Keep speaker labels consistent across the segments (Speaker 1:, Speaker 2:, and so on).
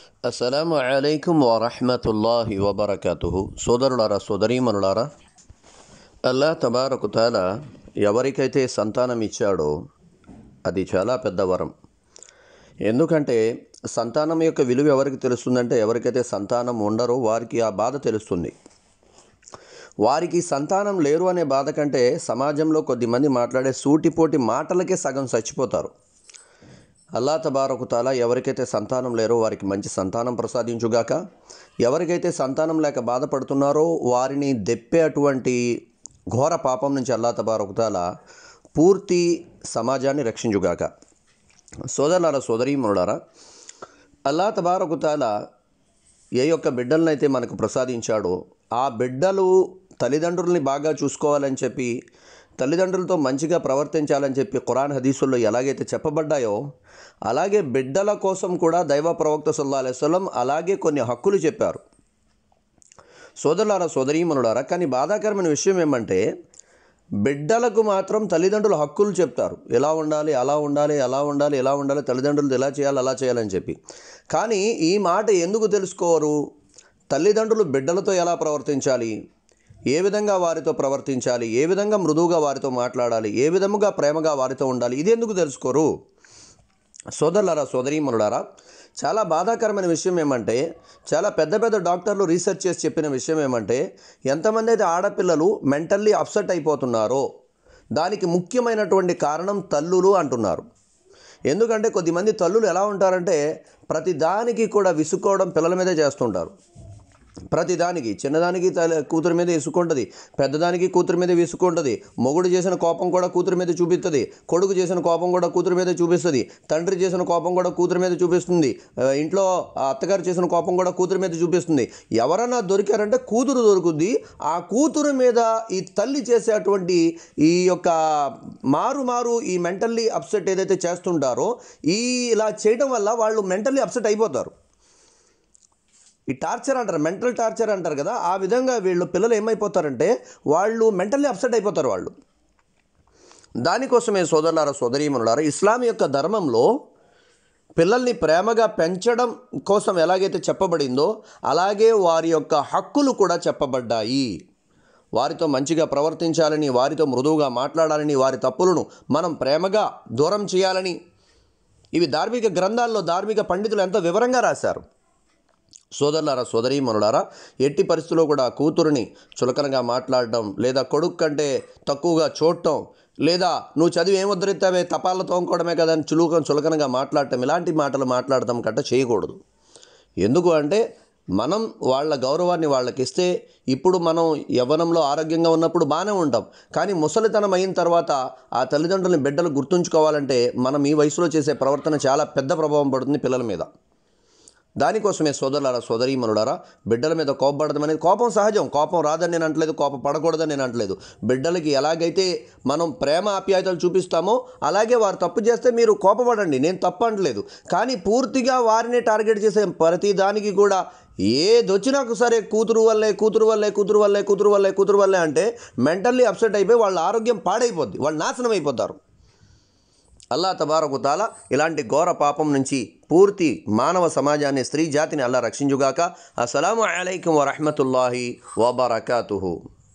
Speaker 1: అస్సలాము అలైకుం వరహమతుల్లాహి వబర్కతుహు సోదరులారా సోదరీమనులారా అల్లా తబారకుతాల ఎవరికైతే సంతానం ఇచ్చాడో అది చాలా పెద్ద వరం ఎందుకంటే సంతానం యొక్క విలువ ఎవరికి తెలుస్తుందంటే ఎవరికైతే సంతానం ఉండరో వారికి ఆ బాధ తెలుస్తుంది వారికి సంతానం లేరు అనే బాధ కంటే సమాజంలో కొద్దిమంది మాట్లాడే సూటిపోటి మాటలకే సగం చచ్చిపోతారు అల్లా తబారకుతాల ఎవరికైతే సంతానం లేరో వారికి మంచి సంతానం ప్రసాదించుగాక ఎవరికైతే సంతానం లేక బాధపడుతున్నారో వారిని దెప్పే అటువంటి ఘోర పాపం నుంచి అల్లా తబారకుతాల పూర్తి సమాజాన్ని రక్షించుగాక సోదరులారా సోదరీమనులారా అల్లా తబారకుతాల ఏ యొక్క బిడ్డలనైతే మనకు ప్రసాదించాడో ఆ బిడ్డలు తల్లిదండ్రుల్ని బాగా చూసుకోవాలని చెప్పి తల్లిదండ్రులతో మంచిగా ప్రవర్తించాలని చెప్పి ఖురాన్ హదీసుల్లో ఎలాగైతే చెప్పబడ్డాయో అలాగే బిడ్డల కోసం కూడా దైవ ప్రవక్త సల్లా అలైవలం అలాగే కొన్ని హక్కులు చెప్పారు సోదరులారా సోదరీమనులారా కానీ బాధాకరమైన విషయం ఏమంటే బిడ్డలకు మాత్రం తల్లిదండ్రులు హక్కులు చెప్తారు ఎలా ఉండాలి అలా ఉండాలి అలా ఉండాలి ఎలా ఉండాలి తల్లిదండ్రులు ఎలా చేయాలి అలా చేయాలని చెప్పి కానీ ఈ మాట ఎందుకు తెలుసుకోరు తల్లిదండ్రులు బిడ్డలతో ఎలా ప్రవర్తించాలి ఏ విధంగా వారితో ప్రవర్తించాలి ఏ విధంగా మృదువుగా వారితో మాట్లాడాలి ఏ విధముగా ప్రేమగా వారితో ఉండాలి ఇది ఎందుకు తెలుసుకోరు సోదరులారా సోదరీమనులారా చాలా బాధాకరమైన విషయం ఏమంటే చాలా పెద్ద పెద్ద డాక్టర్లు రీసెర్చ్ చేసి చెప్పిన విషయం ఏమంటే ఎంతమంది అయితే ఆడపిల్లలు మెంటల్లీ అప్సెట్ అయిపోతున్నారో దానికి ముఖ్యమైనటువంటి కారణం తల్లులు అంటున్నారు ఎందుకంటే కొద్దిమంది తల్లులు ఎలా ఉంటారంటే ప్రతి దానికి కూడా విసుక్కోవడం పిల్లల మీదే చేస్తుంటారు ప్రతిదానికి చిన్నదానికి తల కూతురు మీద ఇసుకుంటుంది పెద్దదానికి కూతురు మీద విసుకుంటుంది మొగుడు చేసిన కోపం కూడా కూతురు మీద చూపిస్తుంది కొడుకు చేసిన కోపం కూడా కూతురు మీద చూపిస్తుంది తండ్రి చేసిన కోపం కూడా కూతురు మీద చూపిస్తుంది ఆ, ఇంట్లో ఆ అత్తగారు చేసిన కోపం కూడా కూతురు మీద చూపిస్తుంది ఎవరన్నా దొరికారంటే కూతురు దొరుకుద్ది ఆ కూతురు మీద ఈ తల్లి చేసేటువంటి ఈ యొక్క మారు మారు ఈ మెంటల్లీ అప్సెట్ ఏదైతే చేస్తుంటారో ఈ ఇలా చేయడం వల్ల వాళ్ళు మెంటల్లీ అప్సెట్ అయిపోతారు ఈ టార్చర్ అంటారు మెంటల్ టార్చర్ అంటారు కదా ఆ విధంగా వీళ్ళు పిల్లలు ఏమైపోతారంటే వాళ్ళు మెంటల్లీ అప్సెట్ అయిపోతారు వాళ్ళు దానికోసమే సోదరులారా సోదరీమనులారా ఇస్లాం యొక్క ధర్మంలో పిల్లల్ని ప్రేమగా పెంచడం కోసం ఎలాగైతే చెప్పబడిందో అలాగే వారి యొక్క హక్కులు కూడా చెప్పబడ్డాయి వారితో మంచిగా ప్రవర్తించాలని వారితో మృదువుగా మాట్లాడాలని వారి తప్పులను మనం ప్రేమగా దూరం చేయాలని ఇవి ధార్మిక గ్రంథాల్లో ధార్మిక పండితులు ఎంతో వివరంగా రాశారు సోదరులారా సోదరీమనులారా ఎట్టి పరిస్థితుల్లో కూడా కూతురుని చులకనగా మాట్లాడడం లేదా కొడుకు కంటే తక్కువగా చూడటం లేదా నువ్వు చదివి ఏం ఉద్ధరిస్తావే తపాల తోముకోవడమే కదా అని చులుక చులకనగా మాట్లాడటం ఇలాంటి మాటలు మాట్లాడటం కంటే చేయకూడదు ఎందుకు అంటే మనం వాళ్ళ గౌరవాన్ని వాళ్ళకి ఇస్తే ఇప్పుడు మనం యవ్వనంలో ఆరోగ్యంగా ఉన్నప్పుడు బాగానే ఉంటాం కానీ ముసలితనం అయిన తర్వాత ఆ తల్లిదండ్రులని బిడ్డలు గుర్తుంచుకోవాలంటే మనం ఈ వయసులో చేసే ప్రవర్తన చాలా పెద్ద ప్రభావం పడుతుంది పిల్లల మీద దానికోసమే సోదరులారా సోదరీమనులారా బిడ్డల మీద కోపపడడం అనేది కోపం సహజం కోపం రాదని నేను అంటలేదు కోపం పడకూడదని నేను అంటలేదు బిడ్డలకి ఎలాగైతే మనం ప్రేమ ఆప్యాయతలు చూపిస్తామో అలాగే వారు తప్పు చేస్తే మీరు కోపపడండి నేను తప్పు అంటలేదు కానీ పూర్తిగా వారిని టార్గెట్ చేసే ప్రతి దానికి కూడా ఏదొచ్చినా సరే కూతురు వల్లే కూతురు వల్లే కూతురు వల్లే కూతురు వల్లే కూతురు వల్లే అంటే మెంటల్లీ అప్సెట్ అయిపోయి వాళ్ళ ఆరోగ్యం పాడైపోద్ది వాళ్ళు నాశనం అయిపోతారు అల్లా తబారకు తాలా ఇలాంటి ఘోర పాపం నుంచి పూర్తి మానవ సమాజాన్ని స్త్రీ జాతిని అల్లా రక్షించుగాక అస్సలాము అలైకుం వరహమతుల్లాహి వబర్కాతుహు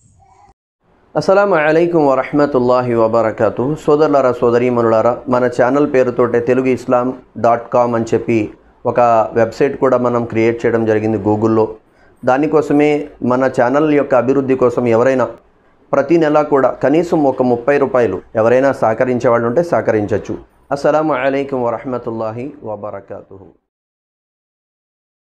Speaker 1: అస్సలాము అలైకుం వరహమతుల్లాహి వబర్కాతు సోదరులారా సోదరీమనులారా మన ఛానల్ పేరుతోటే తెలుగు ఇస్లాం డాట్ కామ్ అని చెప్పి ఒక వెబ్సైట్ కూడా మనం క్రియేట్ చేయడం జరిగింది గూగుల్లో దానికోసమే మన ఛానల్ యొక్క అభివృద్ధి కోసం ఎవరైనా ప్రతి నెల కూడా కనీసం ఒక ముప్పై రూపాయలు ఎవరైనా సహకరించే వాళ్ళు ఉంటే సహకరించవచ్చు అస్సలాము అలైకుం వరహమతుల్లాహి వబర్కాతుహు